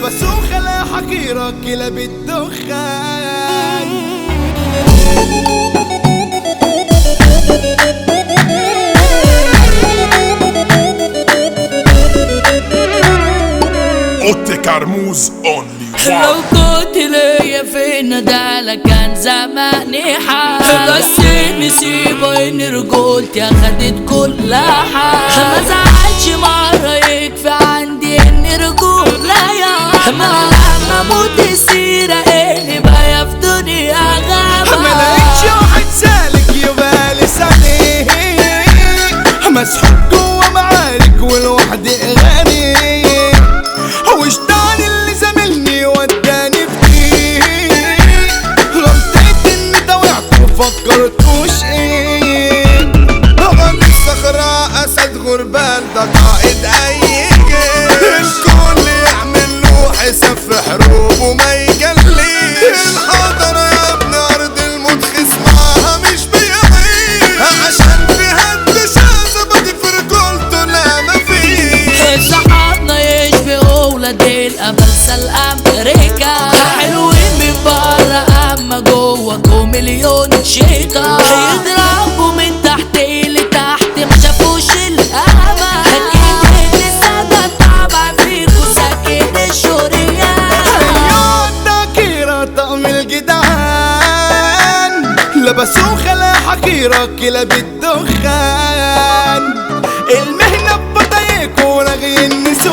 لبسوا خلا حقيرة كلاب الدخان اوتي كرموز اونلي لو كنت ليا في ندالة كان زماني حال بس نسيبه ان رجولتي اخدت كل حال ما زعلش مرة يكفي عندي ان رجولة يا ما لما موت السيرة اللي بقى في دنيا غابة ما لقيتش واحد سالك يبالي سني مسحوق جوا معارك والوحدة غني واشتعل اللي زملني وداني في غلطت اني طوعت وفكرتوش ايه غني الصخرة اسد غربان ده قائد اي جيش الكل يعمل له حساب في حروب وما يجليش الحضرة يا ابن ارض الموت خصمها مش بيعيش عشان فيها الدشاشة بدي في رجولته لا مفيش صحابنا يشبهوا ولاد الأمثل الأمريكا حلوين من برا أما جواكم مليون شيطان يضربوا من تحت لتحت ما شافوش الأمل الإيد لسه طبعا فيكوا ساكن الشريان عيون ذاكرة طقم الجدعان لبسوا خلا حقيرة كلاب الدخان المهنة ببطايق ورغي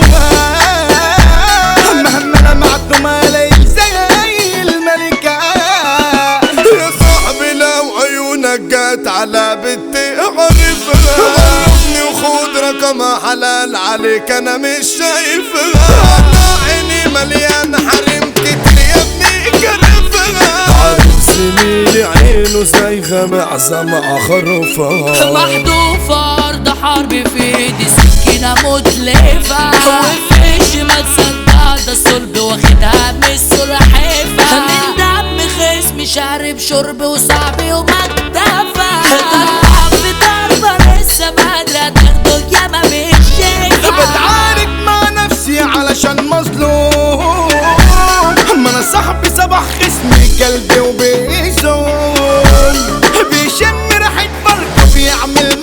النسوان مهما لمعت ما لي زي الملكة يا صاحبي لو عيونك جات على بنتي عرفها غربني وخد رقمها حلال عليك انا مش شايفها عيني مليان حريم كتير يا ابني كرفها عارف زميلي عينه زيغة معزة خروفها محذوفة أرض حرب في ايدي سكينة متلفة وفيش ما تصدق ده الصلب واخدها من السلحفة من دم خصمي شارب شرب وصعب ومكتفة طلع في ضربة لسه بدري هتاخده ياما مش شايفة بتعارك مع نفسي علشان مظلوم ما انا صاحبي صباح خصمي قلبي وبيزوم بيشم ريحة بركة بيعمل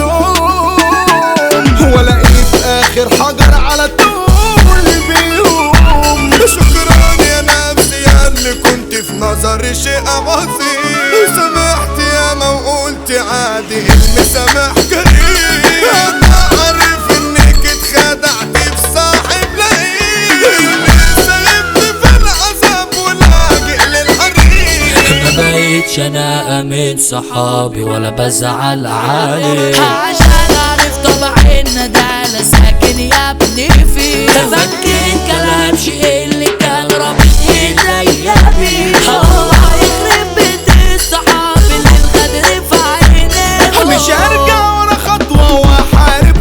معزوم ولاقيه في اخر حجر على طول بيقوم شكرا يا نفسي يا اللي كنت في نظري شيء عظيم سمحت يا ما وقلت عادي المسامح كريم انا عارف انك اتخدعت بصاحب لئيم اللي سايبني في العذاب ولاجئ للحريم ما بقيتش انا امن صحابي ولا بزعل عليه عشان عارف طبع الندالة ساكن يا ابني فيه فكين كلام شيء اللي كان رابط ايديا بيه الله يخرب بيت الصحاب اللي الغدر في عينيه مش هرجع ورا خطوة واحارب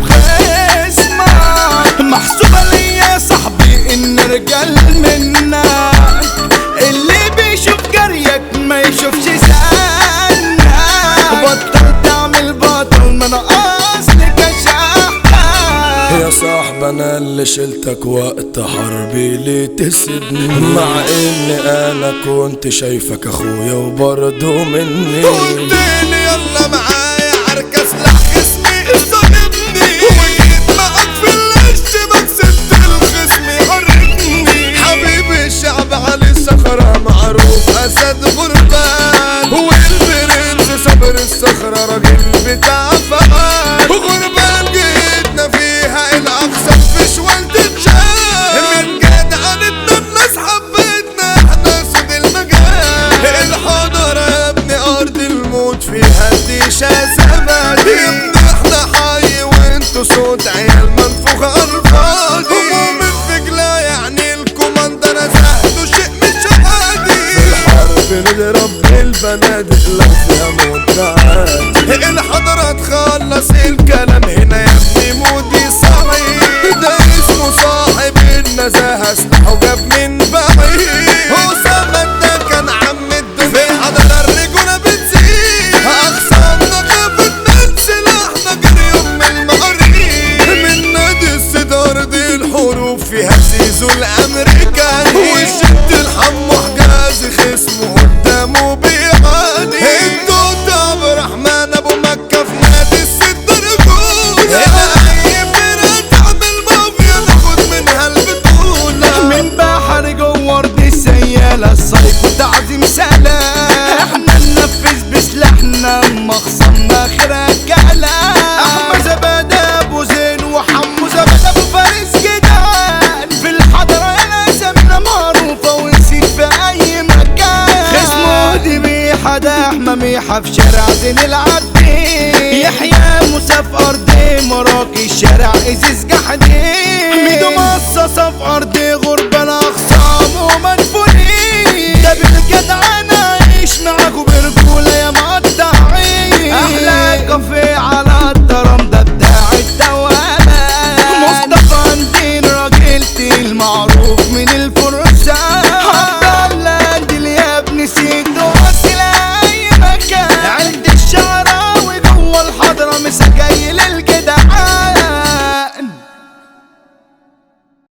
خصمك محسوبة ليا يا صاحبي ان رجال منا اللي بيشوف جريك ما يشوفش سنة بطل تعمل بطل ما انا اصلي كشحة يا صاحب انا اللي شلتك وقت حربي ليه تسيبني مع ان انا كنت شايفك اخويا وبرضه مني قلتلي يلا معايا عركة سلاح خصمي صلبني وجيت معاك في الاشتباك سبت الخصم يحركني حبيب الشعب علي الصخرة معروف اسد غربان والبرنس صبر الصخرة راجل بتاع فقال غربان جيتنا فيها الاقصى في شوال تتشال من جدعنتنا الناس حبتنا احنا سود المجال الحضرة يا ابني ارض الموت فيها الديشة فرحة في شارع زين العابدين يحيى موسى في أرض مراكي شارع إزيز جحدين ميدو مصاصة في أرض غربة الأخصام ومدفونين ده بالجدعنة عيش معاكوا برجولة يا مقطعين أحلى كافيه على الترام ده بتاع الدوامات مصطفى ندين راجل تقيل معروف من الفرسان عبد الله ديل يا ابن سيد واصل أي مكان عند الشعراوي جوه الحضرة مسجاي للجدعان